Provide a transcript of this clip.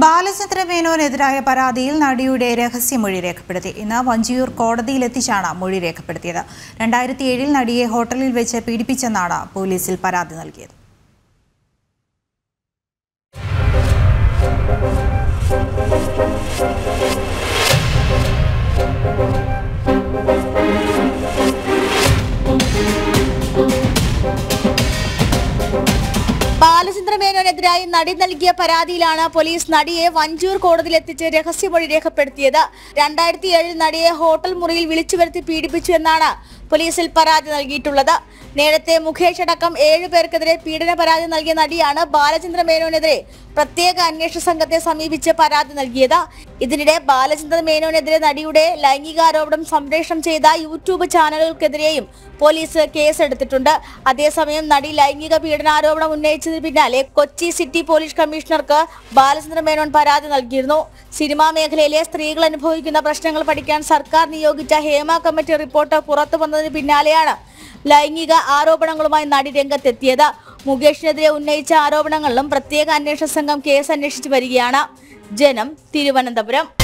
ബാലചന്ദ്ര മേനോനെതിരായ പരാതിയിൽ നടിയുടെ രഹസ്യമൊഴി രേഖപ്പെടുത്തി ഇന്ന് വഞ്ചിയൂർ കോടതിയിലെത്തിച്ചാണ് മൊഴി രേഖപ്പെടുത്തിയത് രണ്ടായിരത്തി ഏഴിൽ നടിയെ ഹോട്ടലിൽ വെച്ച് പീഡിപ്പിച്ചെന്നാണ് പോലീസിൽ പരാതി നൽകിയത് ബാലചന്ദ്ര മേനോനെതിരായി നടി നൽകിയ പരാതിയിലാണ് പോലീസ് നടിയെ വഞ്ചൂർ കോടതിയിലെത്തിച്ച് രഹസ്യമൊഴി രേഖപ്പെടുത്തിയത് രണ്ടായിരത്തി ഏഴിൽ നടിയെ ഹോട്ടൽ മുറിയിൽ വിളിച്ചു വരുത്തി പീഡിപ്പിച്ചു എന്നാണ് പോലീസിൽ പരാതി നൽകിയിട്ടുള്ളത് നേരത്തെ മുഖേഷ് അടക്കം ഏഴു പേർക്കെതിരെ പീഡന പരാതി നൽകിയ നടിയാണ് ബാലചന്ദ്ര മേനോനെതിരെ പ്രത്യേക അന്വേഷണ സംഘത്തെ സമീപിച്ച് പരാതി നൽകിയത് ഇതിനിടെ ബാലചന്ദ്ര മേനോനെതിരെ നടിയുടെ ലൈംഗികാരോപണം സംപ്രേഷണം ചെയ്ത യൂട്യൂബ് ചാനലുകൾക്കെതിരെയും പോലീസ് കേസെടുത്തിട്ടുണ്ട് അതേസമയം നടി ലൈംഗിക പീഡനാരോപണം ഉന്നയിച്ചതിന് പിന്നാലെ കൊച്ചി സിറ്റി പോലീസ് കമ്മീഷണർക്ക് ബാലചന്ദ്ര മേനോൻ പരാതി നൽകിയിരുന്നു സിനിമാ മേഖലയിലെ സ്ത്രീകൾ അനുഭവിക്കുന്ന പ്രശ്നങ്ങൾ പഠിക്കാൻ സർക്കാർ നിയോഗിച്ച ഹേമ കമ്മിറ്റി റിപ്പോർട്ട് പുറത്തു വന്നതിന് പിന്നാലെയാണ് ലൈംഗിക ആരോപണങ്ങളുമായി നടി രംഗത്തെത്തിയത് മുകേഷിനെതിരെ ഉന്നയിച്ച ആരോപണങ്ങളിലും പ്രത്യേക അന്വേഷണ സംഘം കേസ് അന്വേഷിച്ചു വരികയാണ് ജനം തിരുവനന്തപുരം